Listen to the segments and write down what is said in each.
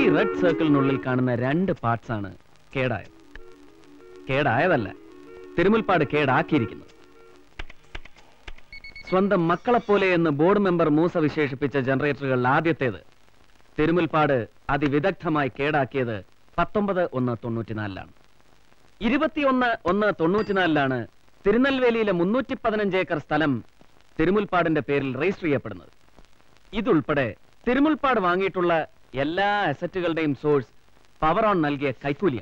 Red സർക്കിളിനുള്ളിൽ കാണുന്ന രണ്ട് parts ആണ് കേടായത് കേടായതല്ല തിരുമുൽപ്പാട് കേടാക്കിയിരിക്കുന്നത് സ്വന്തം മക്കളെപ്പോലെ എന്ന് ബോർഡ് മെമ്പർ മൂസ വിശേഷിപ്പിച്ച ജനറേറ്ററുകളിൽ ആദ്യത്തേത് തിരുമുൽപ്പാട് അതിവിദഗ്ധമായി കേടാക്കിയത് പത്തൊമ്പത് ഒന്ന് തൊണ്ണൂറ്റിനാലിലാണ് ഇരുപത്തിയൊന്ന് ഒന്ന് തൊണ്ണൂറ്റിനാലിലാണ് തിരുനെൽവേലിയിലെ മുന്നൂറ്റി പതിനഞ്ച് ഏക്കർ സ്ഥലം തിരുമുൽപ്പാടിന്റെ പേരിൽ രജിസ്റ്റർ ചെയ്യപ്പെടുന്നത് ഇതുൾപ്പെടെ തിരുമുൽപ്പാട് വാങ്ങിയിട്ടുള്ള എല്ലാ അസറ്റുകളുടെയും സോഴ്സ് പവർ ഓൺ നൽകിയ കൈക്കൂലിയാണ്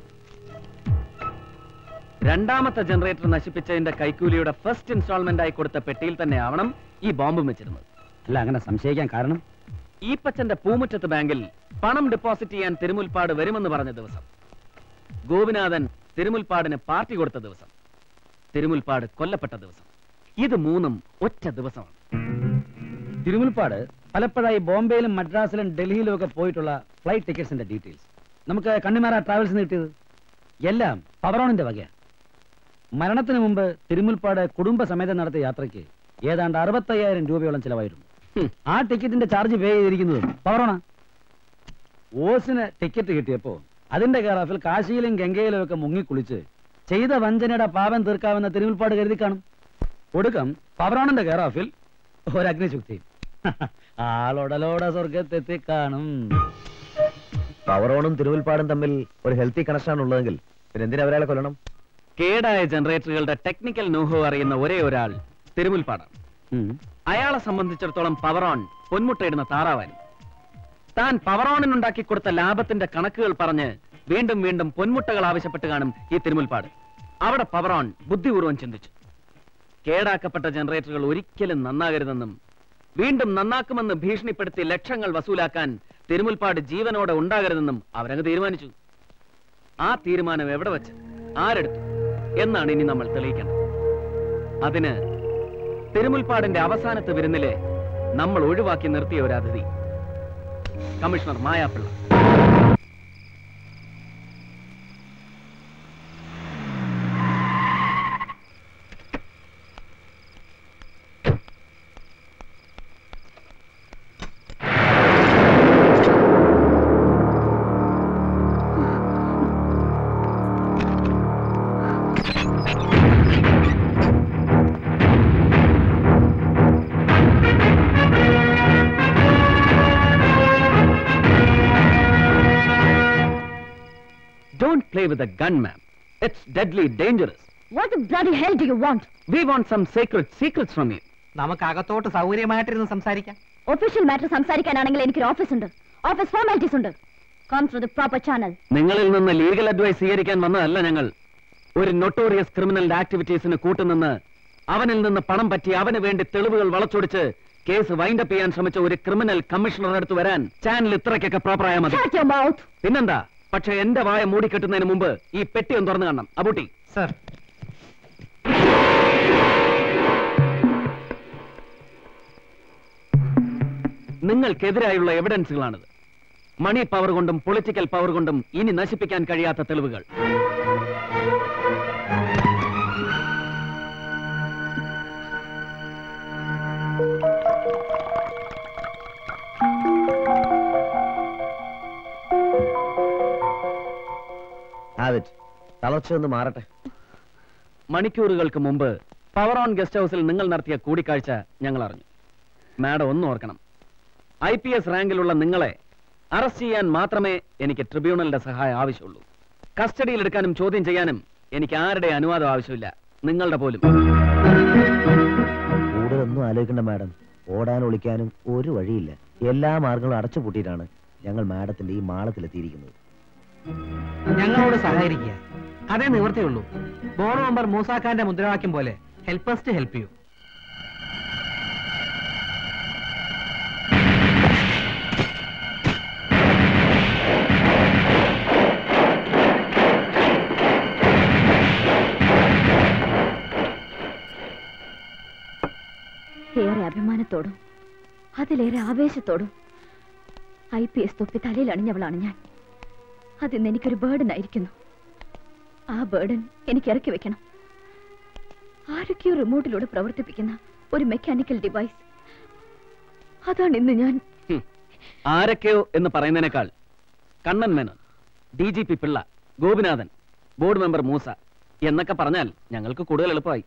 രണ്ടാമത്തെ ജനറേറ്റർ നശിപ്പിച്ചതിന്റെ കൈക്കൂലിയുടെ ഫസ്റ്റ് ഇൻസ്റ്റാൾമെന്റ് ആയി കൊടുത്ത പെട്ടിയിൽ തന്നെ ആവണം ഈ ബോംബ് വെച്ചിരുന്നത് അല്ല അങ്ങനെ സംശയിക്കാൻ കാരണം ഈ പച്ചന്റെ പൂമുറ്റത്ത് ബാങ്കിൽ പണം ഡെപ്പോസിറ്റ് ചെയ്യാൻ തിരുമുൽപ്പാട് വരുമെന്ന് പറഞ്ഞ ദിവസം ഗോപിനാഥൻ തിരുമുൽപ്പാടിന് പാർട്ടി കൊടുത്ത ദിവസം തിരുമുൽപ്പാട് കൊല്ലപ്പെട്ട ദിവസം ഇത് മൂന്നും ഒറ്റ ദിവസമാണ് തിരുമുൽപ്പാട് പലപ്പോഴായി ബോംബെയിലും മദ്രാസിലും ഡൽഹിയിലും ഒക്കെ പോയിട്ടുള്ള ഫ്ലൈറ്റ് ടിക്കറ്റ്സിന്റെ ഡീറ്റെയിൽസ് നമുക്ക് കണ്ണിമാറ ട്രാവൽസിന് കിട്ടിയത് എല്ലാം പവറോണിന്റെ വകയാണ് മരണത്തിന് മുമ്പ് തിരുമുൽപ്പാട് കുടുംബസമേതം നടത്തിയ യാത്രയ്ക്ക് ഏതാണ്ട് അറുപത്തയ്യായിരം രൂപയോളം ചിലവായിരുന്നു ഹും. ആ ടിക്കറ്റിന്റെ ചാർജ് പേ ചെയ്തിരിക്കുന്നതും പവറോണ ഓസിന് ടിക്കറ്റ് കിട്ടിയപ്പോ അതിന്റെ കയറാഫിൽ കാശിയിലും ഗംഗയിലും ഒക്കെ മുങ്ങിക്കുളിച്ച് ചെയ്ത വഞ്ചനയുടെ പാപം തീർക്കാമെന്ന തിരുമുൽപ്പാട് കരുതി കാണും ഒടുക്കം പവറോണന്റെ കയറാഫിൽ ഒരു അഗ്നിശുക്തി ആളൊടലോടെ സ്വർഗത്തെത്തി കാണും പവറോണും തിരുവൽപ്പാടും തമ്മിൽ ഒരു ഹെൽത്തി കണക്ഷൻ ആണ് ഉള്ളതെങ്കിൽ പിന്നെ എന്തിനാ അവരാളെ കൊല്ലണം കേടായ ജനറേറ്ററുകളുടെ ടെക്നിക്കൽ നോഹോ അറിയുന്ന ഒരേ ഒരാൾ തിരുമുൽപ്പാടാണ് ഉം. അയാളെ സംബന്ധിച്ചിടത്തോളം പവറോൺ പൊന്മുട്ടയിടുന്ന താറാവാനും താൻ പവറോണിനുണ്ടാക്കി കൊടുത്ത ലാഭത്തിന്റെ കണക്കുകൾ പറഞ്ഞ് വീണ്ടും വീണ്ടും പൊന്മുട്ടകൾ ആവശ്യപ്പെട്ട് കാണും ഈ തിരുമുൽപ്പാട് അവിടെ പവറോൺ ബുദ്ധിപൂർവ്വം ചിന്തിച്ചു കേടാക്കപ്പെട്ട ജനറേറ്ററുകൾ ഒരിക്കലും നന്നാകരുതെന്നും വീണ്ടും നന്നാക്കുമെന്ന് ഭീഷണിപ്പെടുത്തി ലക്ഷങ്ങൾ വസൂലാക്കാൻ തിരുമുൽപ്പാട് ജീവനോടെ ഉണ്ടാകരുതെന്നും അവരങ്ങ് തീരുമാനിച്ചു ആ തീരുമാനം എവിടെ വെച്ച് ആരെടുത്തു എന്നാണ് ഇനി നമ്മൾ തെളിയിക്കേണ്ടത് അതിന് തിരുമുൽപ്പാടിന്റെ അവസാനത്തെ വിരുന്നിലെ നമ്മൾ ഒഴിവാക്കി നിർത്തിയ ഒരു അതിഥി commissioner Mayapillai don't play with a gun ma'am it's deadly dangerous What the bloody hell do you want? We want some secret secrets from you നമുക്ക് അകത്തോട്ട് സൗകര്യമായിട്ടിരുന്ന് സംസാരിക്കാം ഒഫീഷ്യൽ മാറ്റർ സംസാരിക്കാനാണെങ്കിൽ എനിക്കൊരു ഓഫീസ് ഉണ്ട് ഓഫീസ് ഫോർമാലിറ്റീസ് ഉണ്ട് come through the proper channel നിങ്ങളിൽ നിന്ന് legal advice സ്വീകരിക്കാൻ വന്നതല്ല ഞങ്ങൾ ഒരു നൊട്ടോറിയസ് ക്രിമിനൽ ആക്ടിവിറ്റീസിന് കൂട്ടുനിന്ന് അവനിൽ നിന്ന് പണം പറ്റി അവന് വേണ്ടി തെളിവുകൾ വളച്ചൊടിച്ച് കേസ് വൈൻഡപ്പ് ചെയ്യാൻ ശ്രമിച്ച ഒരു ക്രിമിനൽ കമ്മീഷണറുടെ അടുത്ത് വരാൻ ചാനൽ ഇത്രയ്ക്കൊക്കെ പ്രോപ്പർ ആയാൽ മതി Shut your mouth. പിന്നെന്താ പക്ഷെ എന്റെ വായ മൂടിക്കെട്ടുന്നതിന് മുമ്പ് ഈ പെട്ടി ഒന്ന് തുറന്നു കാണണം അബൂട്ടി സർ നിങ്ങൾക്കെതിരായുള്ള എവിഡൻസുകളാണിത് മണി പവർ കൊണ്ടും പൊളിറ്റിക്കൽ പവർ കൊണ്ടും ഇനി നശിപ്പിക്കാൻ കഴിയാത്ത തെളിവുകൾ ഹാവ് ഇറ്റ് തളർച്ച ഒന്ന് മാറട്ടെ മണിക്കൂറുകൾക്ക് മുമ്പ് പവർ ഓൺ ഗസ്റ്റ് ഹൗസിൽ നിങ്ങൾ നടത്തിയ കൂടിക്കാഴ്ച ഞങ്ങൾ അറിഞ്ഞു മാഡം ഒന്ന് ഓർക്കണം ഐ പി എസ് റാങ്കിലുള്ള നിങ്ങളെ അറസ്റ്റ് ചെയ്യാൻ മാത്രമേ എനിക്ക് ട്രിബ്യൂണലിന്റെ സഹായം ആവശ്യമുള്ളൂ കസ്റ്റഡിയിൽ എടുക്കാനും ചോദ്യം ചെയ്യാനും എനിക്ക് ആരുടെ അനുവാദം ആവശ്യമില്ല നിങ്ങളുടെ പോലും കൂടുതലൊന്നും ആലോചിക്കണ്ട മാഡം ഓടാനും ഒളിക്കാനും ഒരു വഴിയില്ല എല്ലാ മാർഗങ്ങളും അടച്ചുപൂട്ടിയിട്ടാണ് ഞങ്ങൾ മാഡത്തിന്റെ ഈ മാളത്തിലെത്തിയിരിക്കുന്നത് ഞങ്ങളോട് സഹകരിക്കുക അതേ നിവൃത്തിയുള്ളൂ ബോർഡ് മെമ്പർ മൂസാഖാന്റെ മുദ്രാവാക്യം പോലെ ഹെൽപ്പേഴ്സ് ടു ഹെൽപ്പ് യു ഏറെ അഭിമാനത്തോടും അതിലേറെ ആവേശത്തോടും ഐ പി എസ് തൊപ്പി തലയിൽ അണിഞ്ഞവളാണ് ഞാൻ അതിന്ന് എനിക്കൊരു ബേർഡൻ ആയിരിക്കുന്നു ആ ബേർഡൻ എനിക്ക് ഇറക്കി വെക്കണം ആരൊക്കെയോ റിമോട്ടിലൂടെ പ്രവർത്തിപ്പിക്കുന്ന ഒരു മെക്കാനിക്കൽ ഡിവൈസ് അതാണ് ഇന്ന് ഞാൻ ഹും. ആരൊക്കെയോ എന്ന് പറയുന്നതിനേക്കാൾ Kannan Menon D G P Pillai Gopinathan board member Moosa എന്നൊക്കെ പറഞ്ഞാൽ ഞങ്ങൾക്ക് കൂടുതൽ എളുപ്പമായി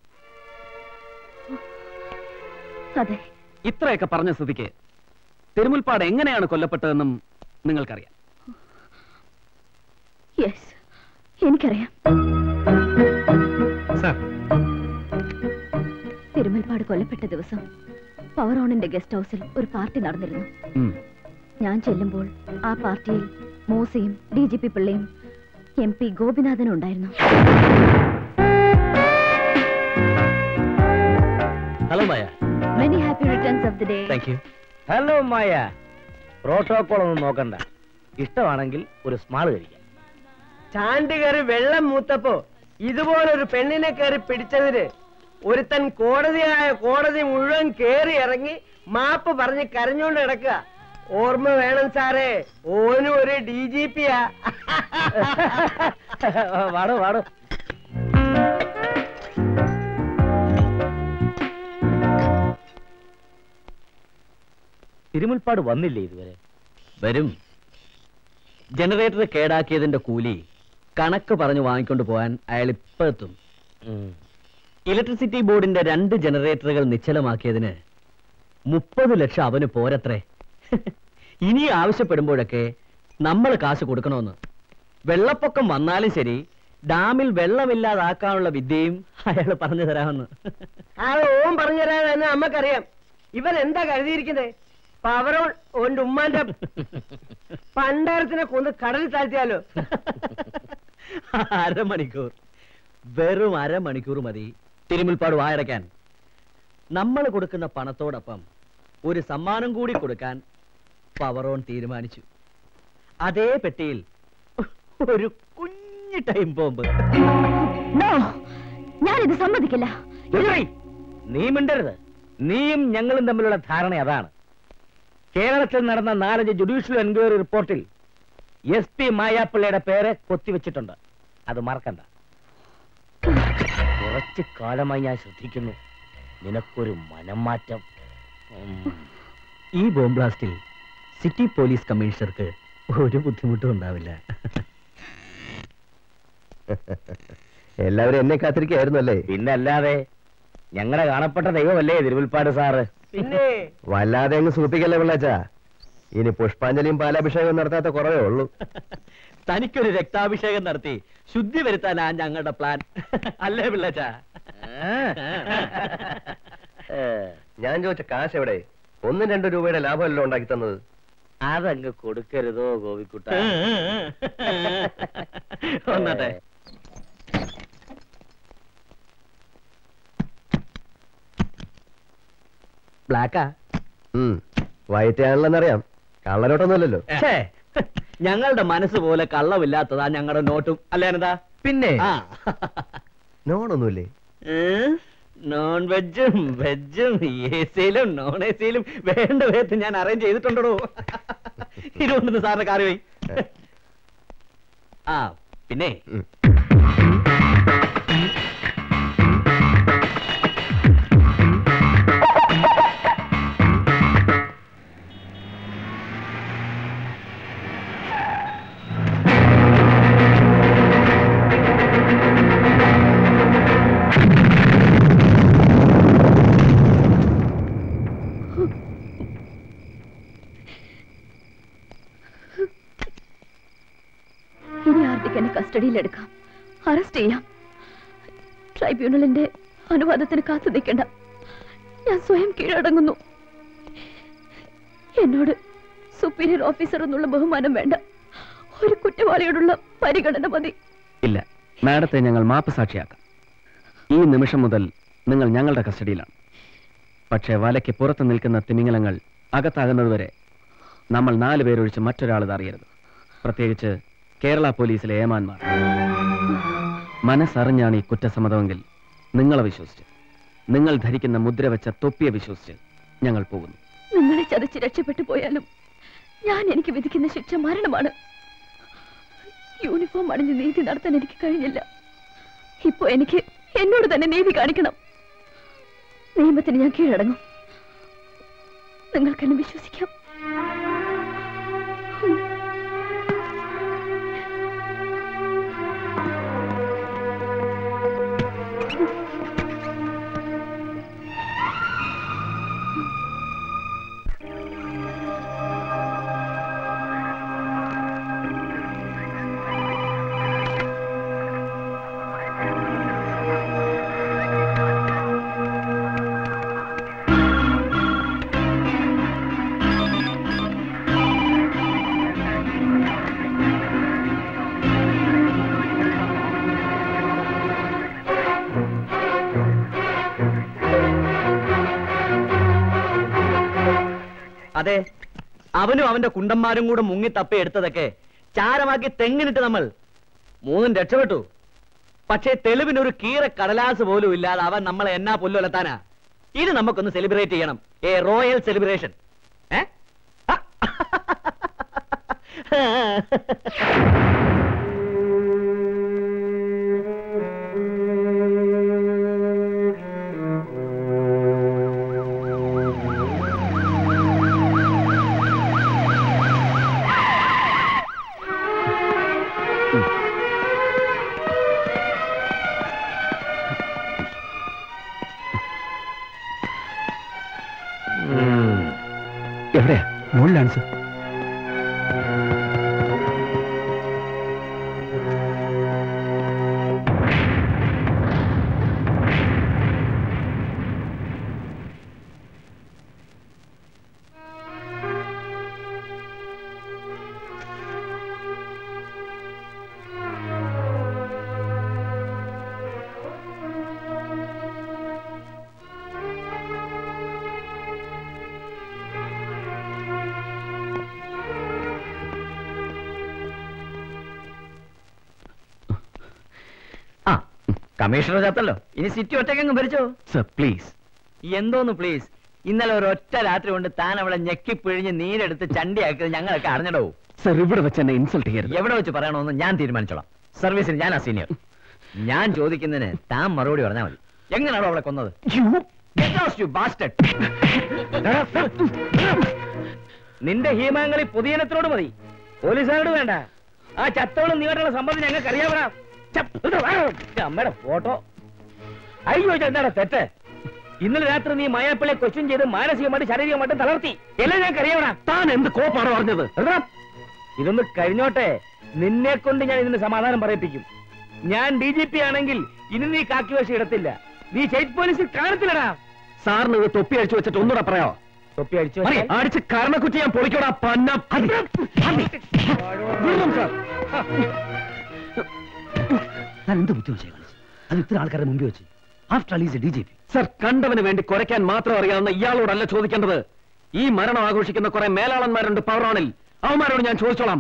അതെ ഇത്രയൊക്കെ പറഞ്ഞ സ്ഥിതിക്ക് തിരുമുൽപ്പാട് എങ്ങനെയാണ് കൊല്ലപ്പെട്ടതെന്നും നിങ്ങൾക്കറിയാം യെസ് എനിക്കറിയാം സർ തിരുമൽപ്പാട് കൊല്ലപ്പെട്ട ദിവസം പവർ ഓണിന്റെ ഗസ്റ്റ് ഹൗസിൽ ഒരു പാർട്ടി നടന്നിരുന്നു ഉം. ഞാൻ ചെല്ലുമ്പോൾ ആ പാർട്ടിയിൽ മൂസയും ഡി ജി പി പിള്ളയും എം പി ഗോപിനാഥനും ഉണ്ടായിരുന്നു hello Maya many happy returns of the day thank you hello Maya protocol ഒന്നും നോക്കണ്ട ഇഷ്ടമാണെങ്കിൽ ഒരു സ്മാൾ കഴിക്കാം ചാണ്ട് കയറി വെള്ളം മൂത്തപ്പോ ഇതുപോലൊരു പെണ്ണിനെ കയറി പിടിച്ചതിന് ഒരുത്തൻ കോടതിയായ കോടതി മുഴുവൻ കേറി ഇറങ്ങി മാപ്പ് പറഞ്ഞ് കരഞ്ഞോണ്ട് കിടക്കുക ഓർമ്മ വേണം സാറേ ഓനും ഒരു ഡി ജി പിയാ വാടോ വാടോ തിരുമുൽപ്പാട് വന്നില്ലേ ഇതുവരെ വരും ജനറേറ്റർ കേടാക്കിയതിന്റെ കൂലി കണക്ക് പറഞ്ഞു വാങ്ങിക്കൊണ്ട് പോകാൻ അയാൾ ഇപ്പൊ എത്തും ഇലക്ട്രിസിറ്റി ബോർഡിന്റെ രണ്ട് ജനറേറ്ററുകൾ നിശ്ചലമാക്കിയതിന് മുപ്പത് ലക്ഷം അവന് പോരത്രേ ഇനി ആവശ്യപ്പെടുമ്പോഴൊക്കെ നമ്മൾ കാശ് കൊടുക്കണമെന്ന് വെള്ളപ്പൊക്കം വന്നാലും ശരി ഡാമിൽ വെള്ളമില്ലാതാക്കാനുള്ള വിദ്യയും അയാൾ പറഞ്ഞു തരാമെന്ന് ആ ഓൻ പറഞ്ഞുതരാന്ന് നമ്മക്കറിയാം ഇവൻ എന്താ കരുതിയിരിക്കുന്നത് പവറോൺ ഓന്റെ ഉമ്മാന്റെ പണ്ടാരത്തിനെ കൊന്ന് കടലിൽ താഴ്ത്തിയാലോ അരമണിക്കൂർ വെറും അരമണിക്കൂർ മതി തിരുമുൽപ്പാട് വായടയ്ക്കാൻ നമ്മൾ കൊടുക്കുന്ന പണത്തോടൊപ്പം ഒരു സമ്മാനം കൂടി കൊടുക്കാൻ പവറോൺ തീരുമാനിച്ചു അതേ പെട്ടിയിൽ ഒരു കുഞ്ഞു ടൈം ബോംബ് നോ ഞാനിത് സമ്മതിക്കില്ല ദുർഗായി, നീ മിണ്ടരുത് നീയും ഞങ്ങളും തമ്മിലുള്ള ധാരണ അതാണ് കേരളത്തിൽ നടന്ന നാലഞ്ച് ജുഡീഷ്യൽ എൻക്വയറി റിപ്പോർട്ടിൽ എസ് പി മായാപ്പിള്ളയുടെ പേര് കൊത്തിവെച്ചിട്ടുണ്ട് അത് മറക്കണ്ട കുറച്ചു കാലമായി ഞാൻ ശ്രദ്ധിക്കുന്നു നിനക്കൊരു മനംമാറ്റം ഉം. ഈ ബോംബ് ബ്ലാസ്റ്റിൽ സിറ്റി പോലീസ് കമ്മീഷണർക്ക് ഒരു ബുദ്ധിമുട്ടും ഉണ്ടാവില്ല എല്ലാവരും എന്നെ കാത്തിരിക്കായിരുന്നു അല്ലേ പിന്നല്ലാതെ ഞങ്ങളുടെ കാണപ്പെട്ട ദൈവമല്ലേ തിരുവിൽപ്പാട് സാറ് പിന്നെ വല്ലാതെ അങ്ങ് സൂപ്പിക്കല്ലേ പിള്ളാച്ചാ ഇനി പുഷ്പാഞ്ജലിയും പാലാഭിഷേകവും നടത്താത്ത കുറവേ ഉള്ളൂ തനിക്കൊരു രക്താഭിഷേകം നടത്തി ശുദ്ധി വരുത്താനാ ഞങ്ങളുടെ പ്ലാൻ അല്ലേ പിള്ളച്ച ഞാൻ ചോദിച്ച കാശ് എവിടെ ഒന്നും രണ്ടു രൂപയുടെ ലാഭമല്ലോ ഉണ്ടാക്കി തന്നത് അതങ്ങ് കൊടുക്കരുതോ ഗോപിക്കുട്ട ഒന്നട്ടെ ബ്ലാക്കാ വയറ്റാണല്ലെന്നറിയാം കള്ളരോട്ടൊന്നുമല്ലല്ലോ ഛേ, ഞങ്ങളുടെ മനസ്സ് പോലെ കള്ളമില്ലാത്തതാ ഞങ്ങളുടെ നോട്ടും അല്ലേ അനന്താ പിന്നെ ആ നോണൊന്നുമില്ലേ നോൺ വെജും വെജും എ സിയിലും നോൺ എ സിയിലും വേണ്ട വിധത്തിൽ ഞാൻ അറേഞ്ച് ചെയ്തിട്ടുണ്ടോ ഇതുകൊണ്ടെന്ന് സാറിന്റെ കാറി പോയി ആ പിന്നെ ഉം. ഇനി ആർട്ടിക്ക് എന്നെ കസ്റ്റഡിയിലെടുക്കാം അറസ്റ്റ് ചെയ്യാം ട്രൈബ്യൂണലിന്റെ അനുവാദത്തിന് കാത്തു നിൽക്കണ്ട ഞാൻ സ്വയം കീഴടങ്ങുന്നു എന്നോട് സുപ്പീരിയർ ഓഫീസർ എന്നുള്ള ബഹുമാനം വേണ്ട ഒരു കുറ്റവാളിയോടുള്ള പരിഗണന മതി ഇല്ല മാഡത്തെ ഞങ്ങൾ മാപ്പ് സാക്ഷിയാക്കാം ഈ നിമിഷം മുതൽ നിങ്ങൾ ഞങ്ങളുടെ കസ്റ്റഡിയിലാണ് പക്ഷേ വലയ്ക്ക് പുറത്ത് നിൽക്കുന്ന തിമിംഗലങ്ങൾ അകത്താകുന്നതുവരെ നമ്മൾ നാല് പേരൊഴിച്ച് മറ്റൊരാൾ ഇത് അറിയരുത് പ്രത്യേകിച്ച് കേരള പോലീസിലെ ഏമാന്മാർ മനസ്സറിഞ്ഞാണ് ഈ കുറ്റസമ്മതമെങ്കിൽ നിങ്ങളെ വിശ്വസിച്ച് നിങ്ങൾ ധരിക്കുന്ന മുദ്ര വെച്ച തൊപ്പിയെ വിശ്വസിച്ച് ഞങ്ങൾ പോകുന്നു നിങ്ങളെ ചതച്ച് രക്ഷപ്പെട്ടു പോയാലും ഞാൻ എനിക്ക് വിധിക്കുന്ന ശിക്ഷ മരണമാണ് യൂണിഫോം അണിഞ്ഞ് നീതി നടത്താൻ എനിക്ക് കഴിഞ്ഞില്ല ഇപ്പോ എനിക്ക് എന്നോട് തന്നെ നീതി കാണിക്കണം നിയമത്തിന് ഞാൻ കീഴടങ്ങും നിങ്ങൾക്ക് എന്നെ വിശ്വസിക്കാം അതെ അവനും അവന്റെ കുണ്ടന്മാരും കൂടെ മുങ്ങി തപ്പി എടുത്തതൊക്കെ ചാരമാക്കി തെങ്ങിനിട്ട് നമ്മൾ മൂന്നും രക്ഷപ്പെട്ടു പക്ഷേ തെളിവിനൊരു കീറ കടലാസ് പോലും ഇല്ലാതെ അവൻ നമ്മളെ എന്നാ പുല്ലുലത്താനാ ഇത് നമുക്കൊന്ന് സെലിബ്രേറ്റ് ചെയ്യണം ഏ റോയൽ സെലിബ്രേഷൻ ഏ എവിടെയാ മുകളിലാണ് സർ ആ കമ്മീഷണർ ചത്തല്ലോ ഇനി സിറ്റി ഒറ്റയ്ക്കങ്ങ് ഭരിച്ചോ സർ പ്ലീസ് എന്തോന്ന് പ്ലീസ് ഇന്നലെ ഒരൊറ്റ രാത്രി കൊണ്ട് താൻ അവളെ ഞെക്കിപ്പിഴിഞ്ഞ് നീരെടുത്ത് ചണ്ടിയാക്കിയത് ഞങ്ങളൊക്കെ അറിഞ്ഞടോ സർ ഇവിടെ വെച്ച് എന്നെ ഇൻസൾട്ട് ചെയ്യരുത് എവിടെ വെച്ച് പറയണമെന്ന് ഞാൻ തീരുമാനിച്ചോളാം സർവീസിന് ഞാൻ ആ സീനിയർ ഞാൻ ചോദിക്കുന്നതിന് താൻ മറുപടി പറഞ്ഞാൽ മതി എങ്ങനെയാണോ അവളെ കൊന്നത് Get lost, you bastard. നിന്റെ ഹീമാങ്ങളി പുതിയനത്തിനോട് മതി പോലീസുകാരോട് വേണ്ട ആ ചത്തോളും നീട്ടുള്ള സംബന്ധം ഞങ്ങൾക്ക് അറിയാവണ അമ്മയുടെ ഫോട്ടോ അയ്യോ എന്താണ് തെറ്റ് ഇന്നലെ രാത്രി നീ മായാപ്പിളെ ക്വസ്റ്റ്യൻ ചെയ്ത് മാനസികമായിട്ട് ശാരീരികമായിട്ട് തളർത്തി എല്ലാം ഞങ്ങൾക്ക് അറിയാവണ താൻ എന്ത് കോപ്പാണ് പറഞ്ഞത് എടാ, ഇതൊന്ന് കഴിഞ്ഞോട്ടെ നിന്നെ കൊണ്ട് ഞാൻ ഇതിന് സമാധാനം പറയിപ്പിക്കും ഞാൻ ഡി ജി പി ആണെങ്കിൽ ഇനി നീ കാക്കി വേഷം ഇടത്തില്ല നീ സ്റ്റേറ്റ് പോലീസിൽ കാണത്തില്ലടാ സാറിന് ഇത് തൊപ്പി അടിച്ചു വെച്ചിട്ട് ഒന്നുകൂടെ പറയാോ തൊപ്പി അടിച്ചു മതി, വെച്ചാൽ- അടിച്ച് കരണക്കുറ്റി ഞാൻ പൊളിക്കോടാ പന്ന അതി. അതി. വിടണം, സാർ. ഞാൻ എന്ത് ബുദ്ധിമുട്ടായി കാണിച്ചു അത് ഇത്ര ആൾക്കാരുടെ മുമ്പിൽ വെച്ച് after all is D G P sir കണ്ടവന് വേണ്ടി കുരയ്ക്കാൻ മാത്രം അറിയാവുന്ന ഇയാളോടല്ല ചോദിക്കേണ്ടത് ഈ മരണം ആഘോഷിക്കുന്ന കുറെ മേലാളന്മാരുണ്ട് പവറാണിൽ അവന്മാരോട് ഞാൻ ചോദിച്ചോളാം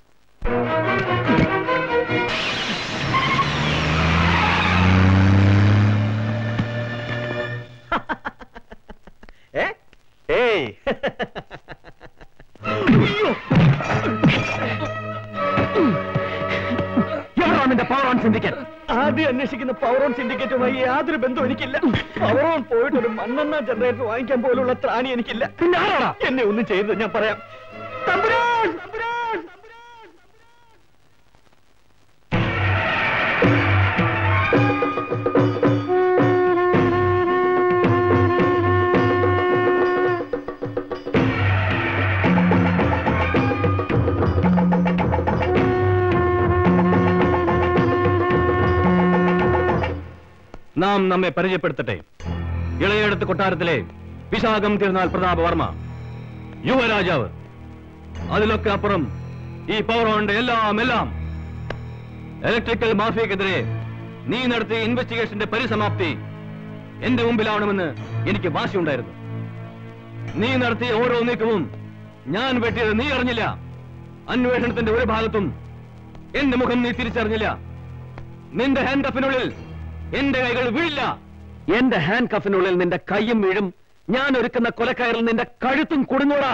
ഏ? ഏയ് എവിടാ നിന്റെ പവർ ഓൺ സിൻഡിക്കേറ്റ് ആദ്യം അന്വേഷിക്കുന്ന പവർ ഓൺ സിൻഡിക്കേറ്റുമായി യാതൊരു ബന്ധവും എനിക്കില്ല പവർ ഓൺ പോയിട്ട് ഒരു മണ്ണെണ്ണ ജനറേറ്റർ വാങ്ങിക്കാൻ പോലുള്ള ത്രാണി എനിക്കില്ല പിന്നെ ആരാടാ എന്നെ ഒന്നും ചെയ്തത് ഞാൻ പറയാം തമ്പുരാൻ! തമ്പുരാൻ! നാം നമ്മെ പരിചയപ്പെടുത്തട്ടെ ഇളയെടുത്ത് കൊട്ടാരത്തിലെ വിശാഖം തിരുനാൾ പ്രതാപ വർമ്മ യുവരാജാവ് അതിലൊക്കെ അപ്പുറം ഈ പവർ ഓണിന്റെ എല്ലാം എല്ലാം ഇലക്ട്രിക്കൽ മാഫിയക്കെതിരെ നീ നടത്തിയ ഇൻവെസ്റ്റിഗേഷന്റെ പരിസമാപ്തി എന്റെ മുമ്പിലാവണമെന്ന് എനിക്ക് വാശിയുണ്ടായിരുന്നു നീ നടത്തിയ ഓരോ നീക്കവും ഞാൻ വെട്ടിയത് നീ അറിഞ്ഞില്ല അന്വേഷണത്തിന്റെ ഒരു ഭാഗത്തും എന്റെ മുഖം നീ തിരിച്ചറിഞ്ഞില്ല നിന്റെ ഹാൻഡ് കഫിനുള്ളിൽ എന്റെ കൈകൾ വീഴില്ല എന്റെ ഹാൻഡ് കഫിനുള്ളിൽ നിന്റെ കൈയും വീഴും ഞാൻ ഒരുക്കുന്ന കൊലക്കയറിൽ നിന്റെ കഴുത്തും കുടുങ്ങൂടാ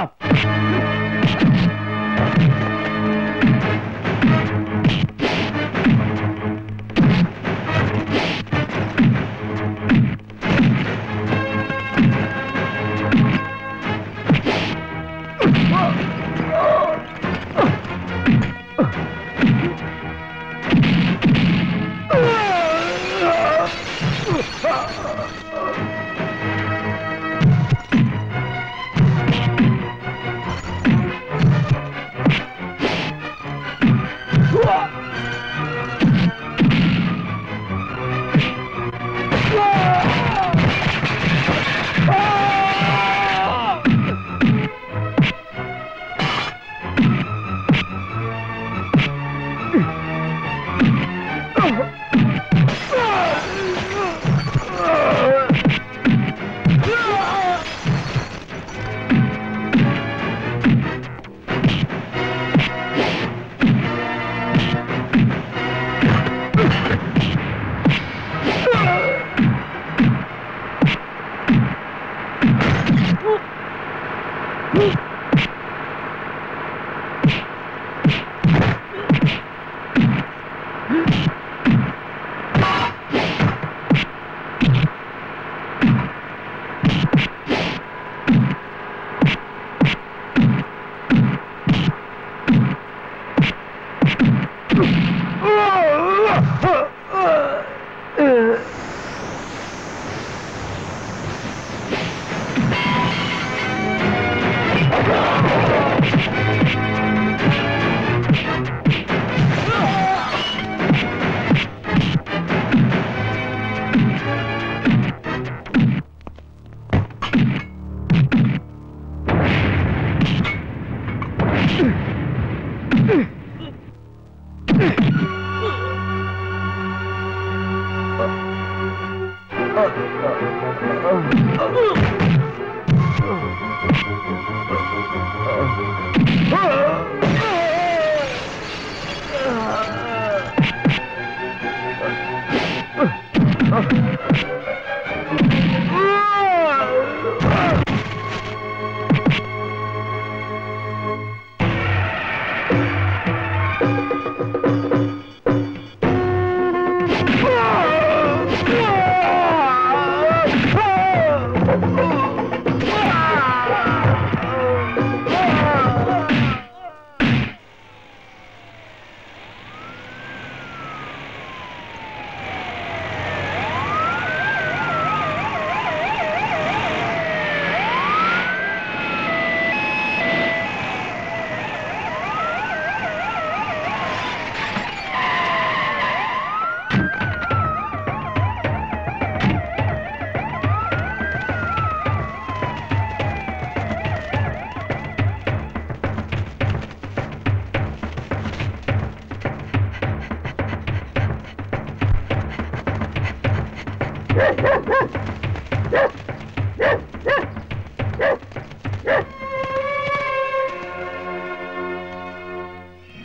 Yeah.